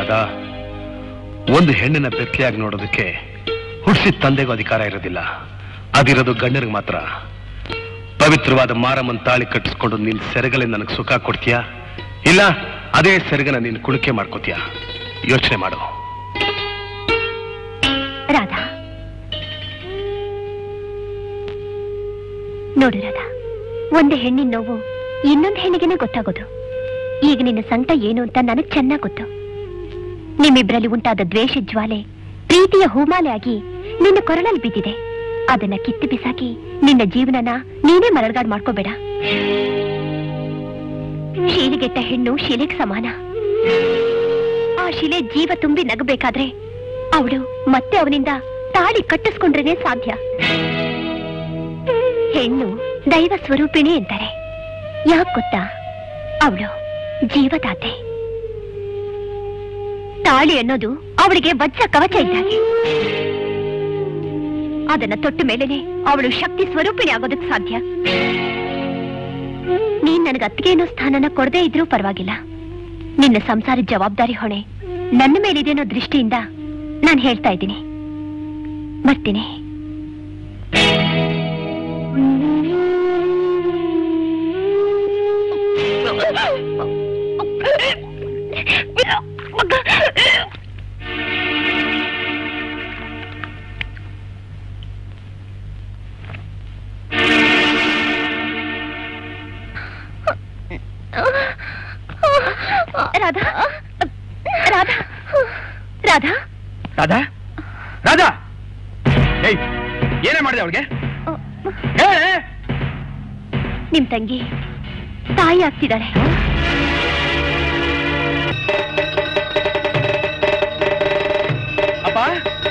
ರಾಧಾ ಒಂದು ಹೆಣ್ಣಿನ ಬೆತ್ತಲೆಯಾಗಿ ನೋಡೋದಕ್ಕೆ ಹುಡ್ಸಿದ ತಂದೆಗೂ ಅಧಿಕಾರ ಇರೋದಿಲ್ಲ ಅದಿರೋದು ಗಂಡನಿಗೆ ಮಾತ್ರ ಪವಿತ್ರವಾದ ಮಾರಮ್ಮನ್ ತಾಳಿ ಕಟ್ಟಿಸ್ಕೊಂಡು ನಿನ್ ಸೆರಗಲ್ಲಿ ನನಗೆ ಸುಖ ಕೊಡ್ತೀಯಾ ಇಲ್ಲ ಅದೇ ಸೆರಗನ ನೀನು ಕುಣಿಕೆ ಮಾಡ್ಕೋತೀಯಾ ಯೋಚನೆ ಮಾಡು ರಾಧಾ ನೋಡು ರಾಧಾ ಒಂದು ಹೆಣ್ಣಿನ ನೋವು ಇನ್ನೊಂದು ಹೆಣ್ಣಿಗೆನೆ ಗೊತ್ತಾಗೋದು ಈಗ ನಿನ್ನ ಸಂಕಟ ಏನು ಅಂತ ನನಗ್ ಚೆನ್ನಾಗ್ ಗೊತ್ತು ನಿಮ್ಮಿಬ್ರಲ್ಲಿ ಉಂಟಾದ ದ್ವೇಷ ಜ್ವಾಲೆ ಪ್ರೀತಿಯ ಹೂಮಾಲೆ ಆಗಿ ನಿನ್ನ ಕೊರಳಲ್ಲಿ ಬಿದ್ದಿದೆ ಅದನ್ನ ಕಿತ್ತು ಬಿಸಾಕಿ ನಿನ್ನ ಜೀವನನ ನೀನೇ ಮರಳ್ಗಾಡ್ ಮಾಡ್ಕೋಬೇಡ ಶೀಲಿಗೆಟ್ಟ ಹೆಣ್ಣು ಶಿಲೆಗೆ ಸಮಾನ ಆ ಶಿಲೆ ಜೀವ ತುಂಬಿ ನಗಬೇಕಾದ್ರೆ ಅವಳು ಮತ್ತೆ ಅವನಿಂದ ತಾಳಿ ಕಟ್ಟಿಸ್ಕೊಂಡ್ರೇನೆ ಸಾಧ್ಯ ಹೆಣ್ಣು ದೈವ ಸ್ವರೂಪಿಣಿ ಅಂತಾರೆ ಯಾಕೆ ಗೊತ್ತಾ ಅವಳು ಜೀವದಾತೆ ತಾಳಿ ಅನ್ನೋದು ಅವಳಿಗೆ ವಜ್ರ ಕವಚ ಇದ್ದಾಗೆ ಅದನ್ನ ತೊಟ್ಟ ಮೇಲೆನೆ ಅವಳು ಶಕ್ತಿ ಸ್ವರೂಪಿಣಿ ಆಗೋದಕ್ಕೆ ಸಾಧ್ಯ ನೀನ್ ನನಗೆ ಅತ್ತಿಗೆ ಅನ್ನೋ ಸ್ಥಾನನ ಕೊಡದೇ ಇದ್ರೂ ಪರವಾಗಿಲ್ಲ ನಿನ್ನ ಸಂಸಾರ ಜವಾಬ್ದಾರಿ ಹೊಣೆ ನನ್ನ ಮೇಲಿದೆ ಅನ್ನೋ ದೃಷ್ಟಿಯಿಂದ ನಾನು ಹೇಳ್ತಾ ಇದ್ದೀನಿ ಬರ್ತೀನಿ ರಾಧಾ ರಾಧಾ ರಾಧಾ ರಾಧಾ ರಾಧಾ ಏಯ್ ಏನೇ ಮಾಡಿದೆ ಅವಳಿಗೆ ನಿಮ್ ತಂಗಿ ತಾಯಿ ಆಗ್ತಿದ್ದಾಳೆ ಅಪ್ಪ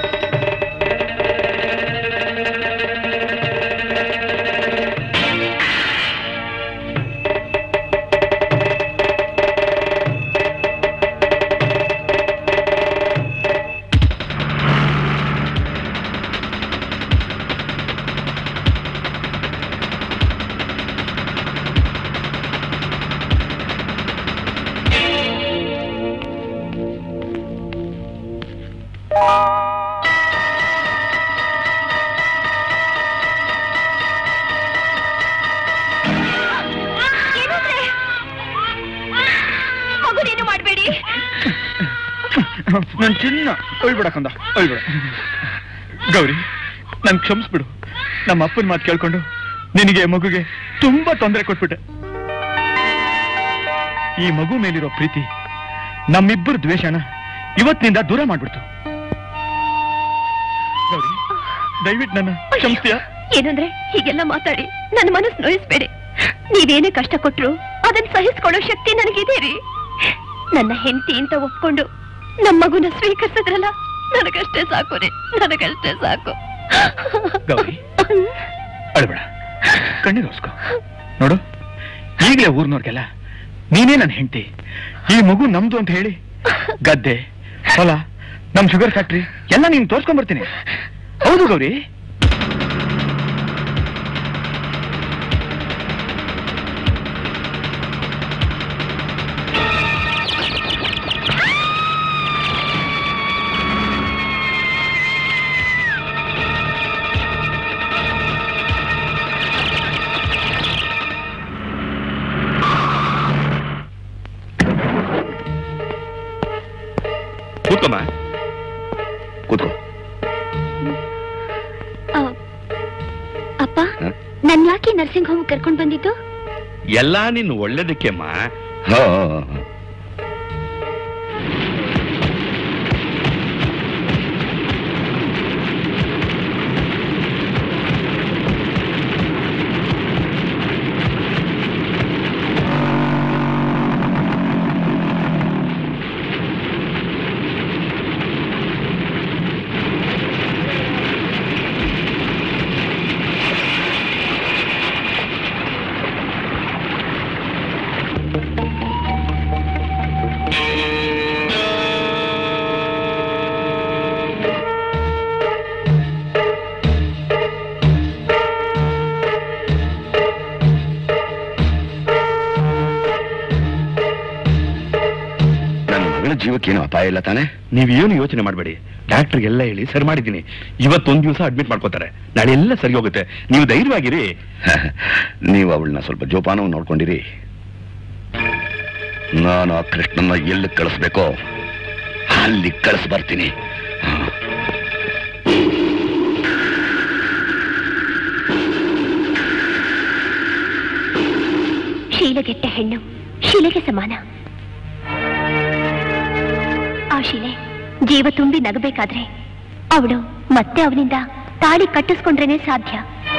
ಮಗುನೇನು ಮಾಡಬೇಡಿ ನನ್ ಚಿನ್ನ ಒಯ್ಬಿಡ ಕಂದ ಒಯ್ಬಿಡ ಗೌರಿ ನನ್ ಕ್ಷಮಿಸ್ಬಿಡು ನಮ್ಮ ಅಪ್ಪನ ಮಾತು ಕೇಳ್ಕೊಂಡು ನಿನಗೆ ಮಗುಗೆ ತುಂಬಾ ತೊಂದರೆ ಕೊಟ್ಬಿಟ್ಟೆ ಈ ಮಗು ಮೇಲಿರೋ ಪ್ರೀತಿ ನಮ್ಮಿಬ್ಬರ ದ್ವೇಷನ ಇವತ್ತಿನಿಂದ ದೂರ ಮಾಡ್ಬಿಡ್ತು ಗೌರಿ ದಯವಿಟ್ಟು ನನ್ನ ಕ್ಷಮಿಸ್ತೀಯಾ ಏನಂದ್ರೆ ಹೀಗೆಲ್ಲ ಮಾತಾಡಿ ನನ್ನ ಮನಸ್ಸು ನೋಯಿಸ್ಬೇಡಿ ನೀವೇನೇ ಕಷ್ಟ ಕೊಟ್ರು ಅದನ್ನ ಸಹಿಸ್ಕೊಳ್ಳೋ ಶಕ್ತಿ ನನಗಿದೆ ರೀ ನನ್ನ ಹೆಂಡತಿ ಅಂತ ಒಪ್ಕೊಂಡು ನಮ್ಮ ಮಗುನ ಸ್ವೀಕರಿಸಿದ್ರಲ್ಲ ನನಗಷ್ಟೇ ಸಾಕು ರೀ ನನಗಷ್ಟೇ ಸಾಕು ಗೌರಿ ಅಳ್ಬೇಡ ಕಣ್ಣೀರು ಹೊಸ್ಕೊ ನೋಡು ಈಗಲೇ ಊರ್ನವ್ರಿಗೆಲ್ಲ ನೀನೇ ನನ್ನ ಹೆಂಡತಿ ಈ ಮಗು ನಮ್ದು ಅಂತ ಹೇಳಿ ಗದ್ದೆ ಹೊಲ ನಮ್ ಶುಗರ್ ಫ್ಯಾಕ್ಟ್ರಿ ಎಲ್ಲ ನೀನ್ ತೋರ್ಸ್ಕೊಂಡ್ ಬರ್ತೀನಿ ಹೌದು ಗೌರಿ ಕೂತ್ಕೊಮ್ಮ ಕೂತ್ಕೋ ಆ, ಅಪ್ಪ ನನ್ ಯಾಕೆ ನರ್ಸಿಂಗ್ ಹೋಮ್ ಕರ್ಕೊಂಡ್ ಬಂದಿದ್ದು ಎಲ್ಲ ನಿನ್ನ ಒಳ್ಳೇದಕ್ಕೆಮ್ಮ ಜೀವಕ್ಕೇನು ಅಪಾಯ ಇಲ್ಲ ತಾನೆ ನೀವೇನು ಯೋಚನೆ ಮಾಡಬೇಡಿ ಡಾಕ್ಟರ್ಗೆಲ್ಲ ಹೇಳಿ ಸರಿ ಮಾಡಿದ್ದೀನಿ ಇವತ್ತೊಂದ್ ದಿವಸ ಅಡ್ಮಿಟ್ ಮಾಡ್ಕೋತಾರೆ ನಾಳೆ ಎಲ್ಲ ಸರಿ ಹೋಗುತ್ತೆ ನೀವು ಧೈರ್ಯವಾಗಿರಿ ನೀವು ಅವಳನ್ನ ಸ್ವಲ್ಪ ಜೋಪಾನವು ನೋಡ್ಕೊಂಡಿರಿ ನಾನು ಆ ಕೃಷ್ಣನ್ನ ಎಲ್ಲಿ ಕಳಿಸ್ಬೇಕೋ ಅಲ್ಲಿ ಕಳಿಸ್ ಬರ್ತೀನಿ ಹ. ಶೀಲಗೆಟ್ಟ ಹೆಣ್ಣು ಶಿಲೆಗೆ ಸಮಾನ ಆ ಶಿಲೆ ಜೀವ ತುಂಬಿ ನಗಬೇಕಾದ್ರೆ ಅವಳು ಮತ್ತೆ ಅವನಿಂದ ತಾಳಿ ಕಟ್ಟಿಸ್ಕೊಂಡ್ರೇನೆ ಸಾಧ್ಯ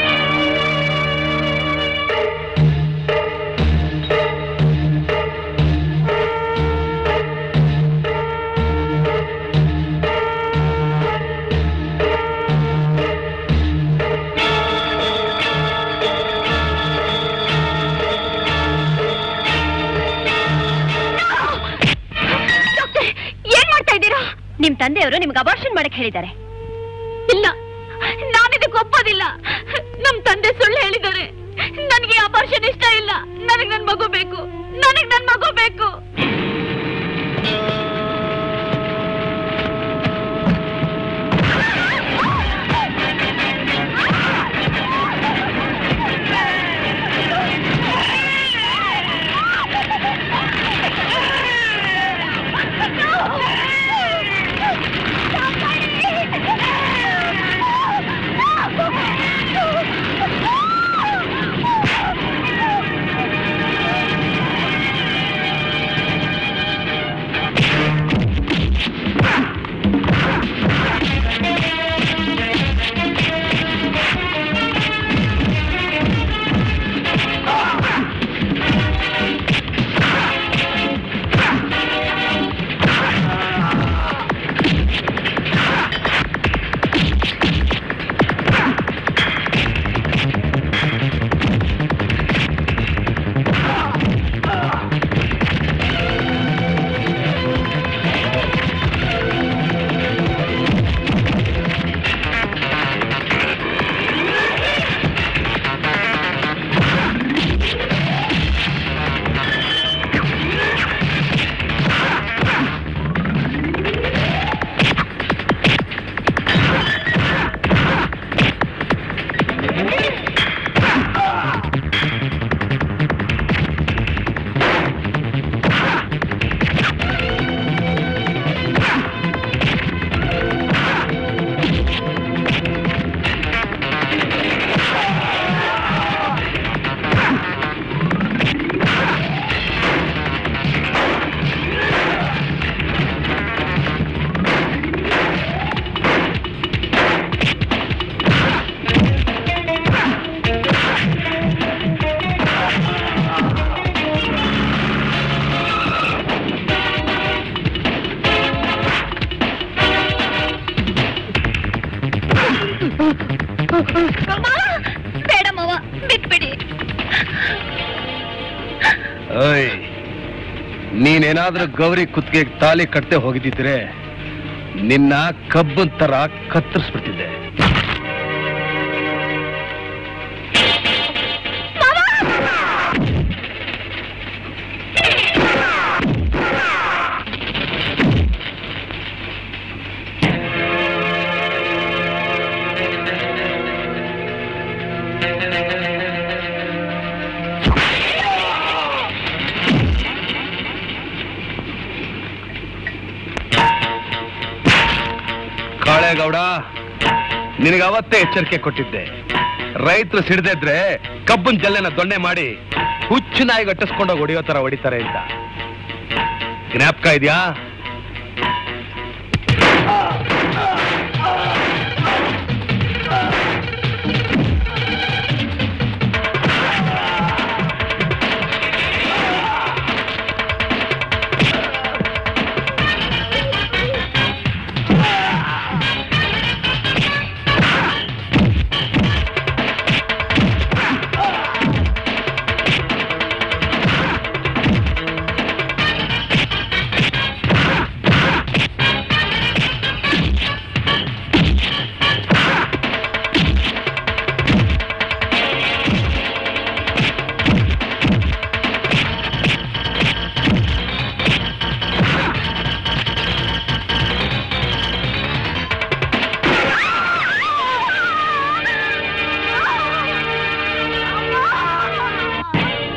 ಏನ್ ಮಾಡ್ತಾ ಇದ್ದೀರಾ ನಿಮ್ ತಂದೆಯವರು ನಿಮ್ಗೆ ಅಬಾರ್ಷನ್ ಮಾಡಕ್ ಹೇಳಿದ್ದಾರೆ ಇಲ್ಲ ನಾನಿದಕ್ಕೆ ಒಪ್ಪೋದಿಲ್ಲ ನಮ್ ತಂದೆ ಸುಳ್ಳು ಹೇಳಿದ್ದಾರೆ ನನಗೆ ಅಬಾರ್ಷನ್ ಇಷ್ಟ ಇಲ್ಲ ನನಗ್ ನನ್ ಮಗು ಬೇಕು ನನಗ್ ನನ್ ಮಗು ಬೇಕು ಬೇಡ ಮಾವ ಬಿಟ್ಬಿಡಿ ಓಯ್ ನೀನೇನಾದ್ರೂ ಗೌರಿ ಕುತ್ತಿಗೆ ತಾಲಿ ಕಟ್ಟದೆ ಹೋಗಿದ್ದಿದ್ರೆ ನಿನ್ನ ಕಬ್ಬನ್ ತರ ಕತ್ತರಿಸ್ಬಿಡ್ತಿದ್ದೆ ಕಾಳೇಗೌಡ ನಿನಗೆ ಅವತ್ತೇ ಎಚ್ಚರಿಕೆ ಕೊಟ್ಟಿದ್ದೆ ರೈತರು ಸಿಡ್ದಿದ್ರೆ ಕಬ್ಬನ್ ಜಲ್ಲೆನ ದೊಣ್ಣೆ ಮಾಡಿ ಹುಚ್ಚು ನಾಯಿಗೆ ಅಟ್ಟಿಸ್ಕೊಂಡೋಗಿ ಹೊಡಿಯೋ ತರ ಹೊಡಿತಾರೆ ಅಂತ ಜ್ಞಾಪಕ ಇದೆಯಾ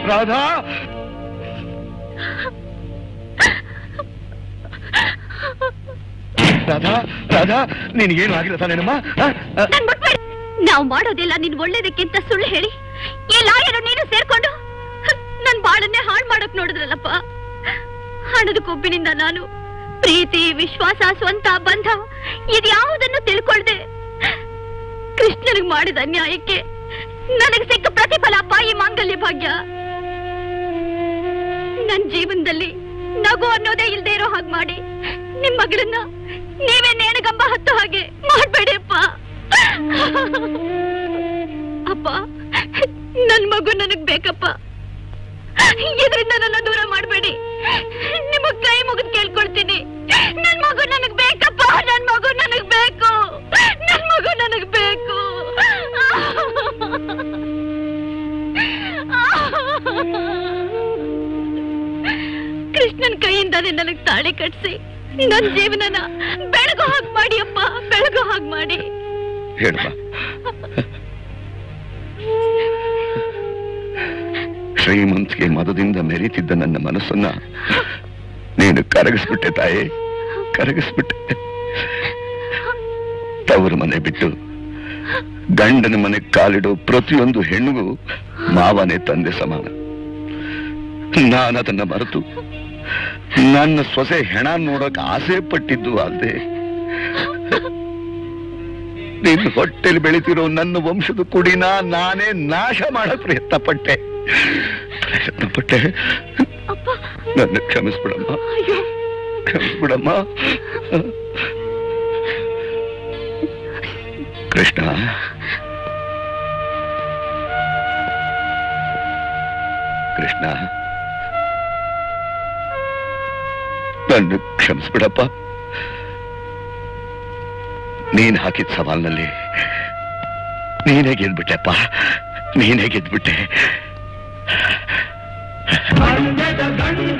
ರಾಧಾ ರಾಧಾ ರಾಧಾ ನಿನಗೇನು ಆಗಿಲ್ಲ ತಾನೇನಮ್ಮ ಆ? ಆ, ನನ್ ಮುಟ್ಬೇಡಿ ನಾವು ಮಾಡೋದಿಲ್ಲ ನಿನ್ ಒಳ್ಳೇದಕ್ಕಿಂತ ಸುಳ್ಳು ಹೇಳಿ ಈ ಲಾಯರು ನೀನು ಸೇರ್ಕೊಂಡು ನನ್ ಬಾಳನ್ನೇ ಹಾಳು ಮಾಡಕ್ ನೋಡಿದ್ರಲ್ಲಪ್ಪ ಹಣದ ಕೊಬ್ಬಿನಿಂದ ನಾನು ಪ್ರೀತಿ ವಿಶ್ವಾಸ ಸ್ವಂತ ಬಂಧ ಇದ್ಯಾವುದನ್ನು ತಿಳ್ಕೊಳ್ದೆ ಕೃಷ್ಣನಿಗೆ ಮಾಡಿದ ಅನ್ಯಾಯಕ್ಕೆ ನನಗೆ ಸಿಕ್ಕ ಪ್ರತಿಫಲ ಅಪ್ಪ ಈ ಮಾಂಗಲ್ಯ ಭಾಗ್ಯ ನನ್ ಜೀವನದಲ್ಲಿ ನಗು ಅನ್ನೋದೇ ಇಲ್ದೇ ಇರೋ ಹಾಗೆ ಮಾಡಿ ನಿಮ್ ಮಗಳನ್ನ ನೀವೇ ನೇಣಗಂಬ ಹತ್ತೋ ಹಾಗೆ ಮಾಡ್ಬೇಡಿ ಅಪ್ಪ ಅಪ್ಪ ನನ್ ಮಗು ನನಗ್ ಬೇಕಪ್ಪ ಇದರಿಂದ ನನ್ನ ದೂರ ಮಾಡಬೇಡಿ ನಿಮ್ಮ ಕೈ ಮುಗಿದ್ ಕೇಳ್ಕೊಳ್ತೀನಿ ನನ್ ಮಗು ನನಗ್ ಬೇಕಪ್ಪ ನನ್ ಮಗು ನನಗ್ ಬೇಕು ನನ್ ಮಗು ನನಗ್ ಬೇಕು ಕೃಷ್ಣನ್ ಕೈಯಿಂದಾನೆ ನನಗ್ ತಾಳಿ ಕಟ್ಸಿ ನನ್ ಜೀವನನ ಬೆಳಗು ಹಾಗೆ ಮಾಡಿ ಅಪ್ಪ ಬೆಳಗು ಹಾಗೆ ಮಾಡಿ ಹೇಳುವ ಶ್ರೀಮಂತಿಗೆ ಮದದಿಂದ ಮೆರೀತಿದ್ದ ನನ್ನ ಮನಸ್ಸನ್ನ ನೀನು ಕರಗಿಸ್ಬಿಟ್ಟೆ ತಾಯಿ ಕರಗಿಸ್ಬಿಟ್ಟೆ ತವರು ಮನೆ ಬಿಟ್ಟು ಗಂಡನ ಮನೆ ಕಾಲಿಡೋ ಪ್ರತಿಯೊಂದು ಹೆಣ್ಣಿಗೂ ಮಾವನೇ ತಂದೆ ಸಮಾನ ನಾನದನ್ನ ಮರೆತು ನನ್ನ ಸೊಸೆ ಹೆಣ ನೋಡಕ್ ಆಸೆ ಪಟ್ಟಿದ್ದು ಅಲ್ಲದೆ ನಿನ್ನ ಹೊಟ್ಟೆಲಿ ಬೆಳಿತಿರೋ ನನ್ನ ವಂಶದ ಕುಡಿನ ನಾನೇ ನಾಶ ಮಾಡಕ್ ಪ್ರಯತ್ನ ಪಟ್ಟೆ ಪ್ರಯತ್ನ ಪಟ್ಟೆ ನನ್ನ ಕ್ಷಮಿಸ್ಬಿಡಮ್ಮ ಕ್ಷಮಿಸ್ಬಿಡಮ್ಮ ಕೃಷ್ಣ ಕೃಷ್ಣ ನನ್ನ ಕ್ಷಮಿಸ್ಬಿಡಪ್ಪ ನೀನ್ ಹಾಕಿದ ಸವಾಲ್ನಲ್ಲಿ ನೀನೇ ಗೆದ್ಬಿಟ್ಟೆಪ್ಪ ನೀನೇ ಗೆದ್ಬಿಟ್ಟೆ ಗಂಡದ ಗಂಡ